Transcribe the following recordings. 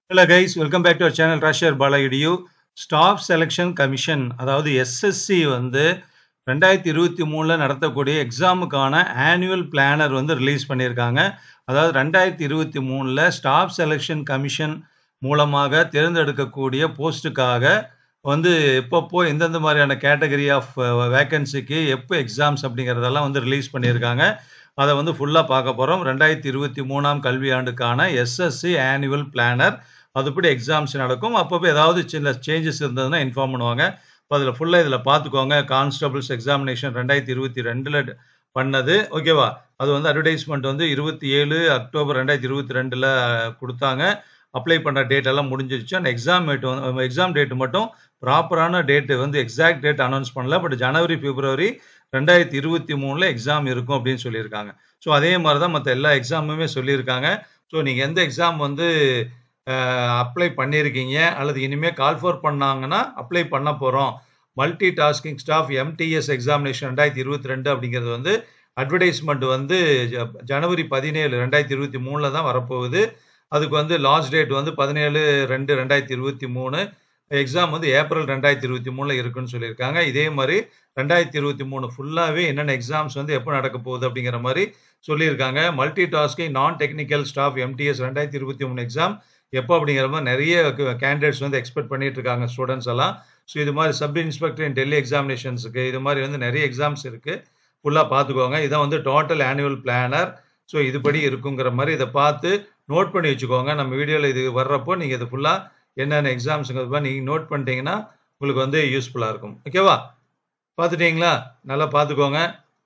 hello guys welcome back to our channel ராஷர் பாலகிடியூ staff selection commission அதாவது SSC வந்து ரெண்டாயிரத்தி இருபத்தி மூணில் நடத்தக்கூடிய எக்ஸாமுக்கான ஆனுவல் பிளானர் வந்து ரிலீஸ் பண்ணியிருக்காங்க அதாவது ரெண்டாயிரத்தி இருபத்தி மூணில் ஸ்டாஃப் செலெக்ஷன் கமிஷன் மூலமாக தேர்ந்தெடுக்கக்கூடிய போஸ்ட்டுக்காக வந்து எப்பப்போ எந்தெந்த மாதிரியான கேட்டகரி ஆஃப் வேக்கன்சிக்கு எப்போ எக்ஸாம்ஸ் அப்படிங்கிறதெல்லாம் வந்து ரிலீஸ் பண்ணியிருக்காங்க அதை வந்து ஃபுல்லாக பார்க்க போகிறோம் ரெண்டாயிரத்தி இருபத்தி மூணாம் கல்வியாண்டுக்கான எஸ்எஸ்சி ஆனுவல் பிளானர் அதுபடி எக்ஸாம்ஸ் நடக்கும் அப்பப்போ ஏதாவது சின்ன சேஞ்சஸ் இருந்ததுன்னா இன்ஃபார்ம் பண்ணுவாங்க இப்போ அதில் ஃபுல்லாக இதில் பார்த்துக்கோங்க கான்ஸ்டபிள்ஸ் எக்ஸாமினேஷன் ரெண்டாயிரத்தி இருபத்தி ரெண்டில் பண்ணது ஓகேவா அது வந்து அட்வர்டைஸ்மெண்ட் வந்து இருபத்தி ஏழு அக்டோபர் ரெண்டாயிரத்தி இருபத்தி ரெண்டில் கொடுத்தாங்க அப்ளை பண்ணுற டேட் எல்லாம் முடிஞ்சிருச்சு அந்த எக்ஸாம் டேட் வந்து எக்ஸாம் டேட் மட்டும் ப்ராப்பரான டேட்டு வந்து எக்ஸாக்ட் டேட் அனௌன்ஸ் பண்ணல பட் ஜனவரி பிப்ரவரி ரெண்டாயிரத்தி இருபத்தி மூணில் எக்ஸாம் இருக்கும் அப்படின்னு சொல்லியிருக்காங்க ஸோ அதே மாதிரி தான் மற்ற எல்லா எக்ஸாமுமே சொல்லியிருக்காங்க ஸோ நீங்கள் எந்த எக்ஸாம் வந்து அப்ளை பண்ணியிருக்கீங்க அல்லது இனிமேல் கால் ஃபோர் பண்ணாங்கன்னா அப்ளை பண்ண போகிறோம் multi tasking staff MTS examination ரெண்டாயிரத்தி இருபத்தி ரெண்டு அப்படிங்கிறது வந்து அட்வர்டைஸ்மெண்ட் வந்து ஜனவரி பதினேழு ரெண்டாயிரத்தி இருபத்தி மூணில் தான் வரப்போகுது அதுக்கு வந்து லாஸ்ட் டேட் வந்து பதினேழு ரெண்டு ரெண்டாயிரத்தி இருபத்தி மூணு எக்ஸாம் வந்து ஏப்ரல் ரெண்டாயிரத்தி இருபத்தி மூணில் இருக்குன்னு சொல்லியிருக்காங்க இதே மாதிரி ரெண்டாயிரத்தி இருபத்தி மூணு ஃபுல்லாகவே என்னென்ன எக்ஸாம்ஸ் வந்து எப்போ நடக்க போகுது அப்படிங்கிற மாதிரி சொல்லியிருக்காங்க multi tasking non technical staff MTS ரெண்டாயிரத்தி இருபத்தி மூணு எக்ஸாம் எப்போ அப்படிங்கிற மாதிரி நிறைய கேண்டிடேட்ஸ் வந்து எக்ஸ்பெக்ட் பண்ணிட்டு இருக்காங்க ஸ்டூடெண்ட்ஸ் எல்லாம் ஸோ இது மாதிரி சப் இன்ஸ்பெக்டர் இன் டெல்லி எக்ஸாமினேஷன்ஸுக்கு இது மாதிரி வந்து நிறைய எக்ஸாம்ஸ் இருக்குது ஃபுல்லாக பார்த்துக்கோங்க இதான் வந்து டோட்டல் ஆனுவல் பிளானர் ஸோ இதுபடி இருக்குங்கிற மாதிரி இதை பார்த்து நோட் பண்ணி வச்சுக்கோங்க நம்ம வீடியோவில் இது வர்றப்போ நீங்கள் இது ஃபுல்லாக என்னென்ன எக்ஸாம்ஸுங்கிறது நீங்கள் நோட் பண்ணிட்டீங்கன்னா உங்களுக்கு வந்து யூஸ்ஃபுல்லாக இருக்கும் ஓகேவா பார்த்துட்டீங்களா நல்லா பார்த்துக்கோங்க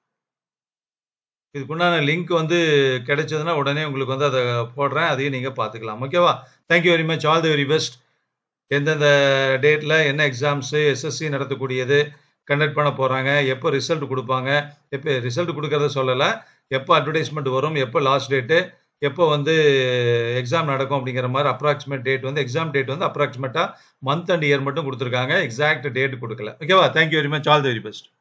இதுக்குண்டான லிங்க் வந்து கிடைச்சதுன்னா உடனே உங்களுக்கு வந்து அதை போடுறேன் அதையும் நீங்கள் பார்த்துக்கலாம் ஓகேவா thank you very much all the very best எந்தெந்த டேட்டில் என்ன எக்ஸாம்ஸு எஸ்எஸ்சி நடத்தக்கூடியது கண்டக்ட் பண்ண போகிறாங்க எப்போ ரிசல்ட் கொடுப்பாங்க எப்போ ரிசல்ட் கொடுக்கறத சொல்லலை எப்போ அட்வர்டைஸ்மெண்ட் வரும் எப்போ லாஸ்ட் டேட்டு எப்போ வந்து எக்ஸாம் நடக்கும் அப்படிங்கிற மாதிரி அப்ராக்சிமேட் டேட் வந்து எக்ஸாம் டேட் வந்து அப்ராக்சிமேட்டாக மந்த் அண்ட் இயர் மட்டும் கொடுத்துருக்காங்க எக்ஸாக்ட் டேட் கொடுக்கல ஓகேவா thank you very much all the very best